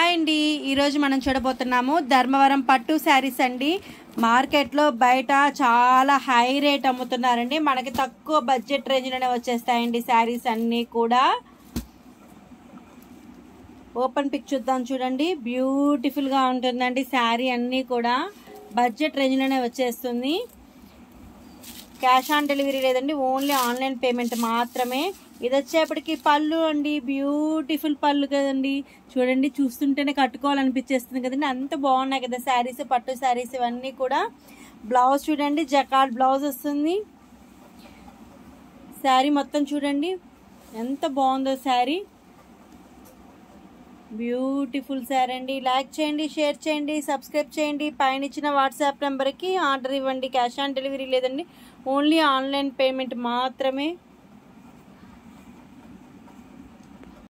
hi అండి ఈరోజు మనం చూడబోతున్నాము ధర్మవరం పట్టు శారీస్ అండి మార్కెట్లో బయట చాలా హై రేట్ అమ్ముతున్నారండి మనకి తక్కువ బడ్జెట్ రేంజ్లోనే వచ్చేస్తాయండి శారీస్ అన్నీ కూడా ఓపెన్ పిక్ చూద్దాం చూడండి బ్యూటిఫుల్గా ఉంటుందండి శారీ అన్నీ కూడా బడ్జెట్ రేంజ్లోనే వచ్చేస్తుంది క్యాష్ ఆన్ డెలివరీ లేదండి ఓన్లీ ఆన్లైన్ పేమెంట్ మాత్రమే ఇది వచ్చేప్పటికి పళ్ళు అండి బ్యూటిఫుల్ పళ్ళు కదండి చూడండి చూస్తుంటేనే కట్టుకోవాలనిపించేస్తుంది కదండి అంత బాగున్నాయి కదా శారీస్ పట్టు శారీస్ ఇవన్నీ కూడా బ్లౌజ్ చూడండి జకాట్ బ్లౌజ్ వస్తుంది శారీ మొత్తం చూడండి ఎంత బాగుందో శారీ బ్యూటిఫుల్ శారీ అండి లైక్ చేయండి షేర్ చేయండి సబ్స్క్రైబ్ చేయండి పైన ఇచ్చిన వాట్సాప్ నెంబర్కి ఆర్డర్ ఇవ్వండి క్యాష్ ఆన్ డెలివరీ లేదండి ఓన్లీ ఆన్లైన్ పేమెంట్ మాత్రమే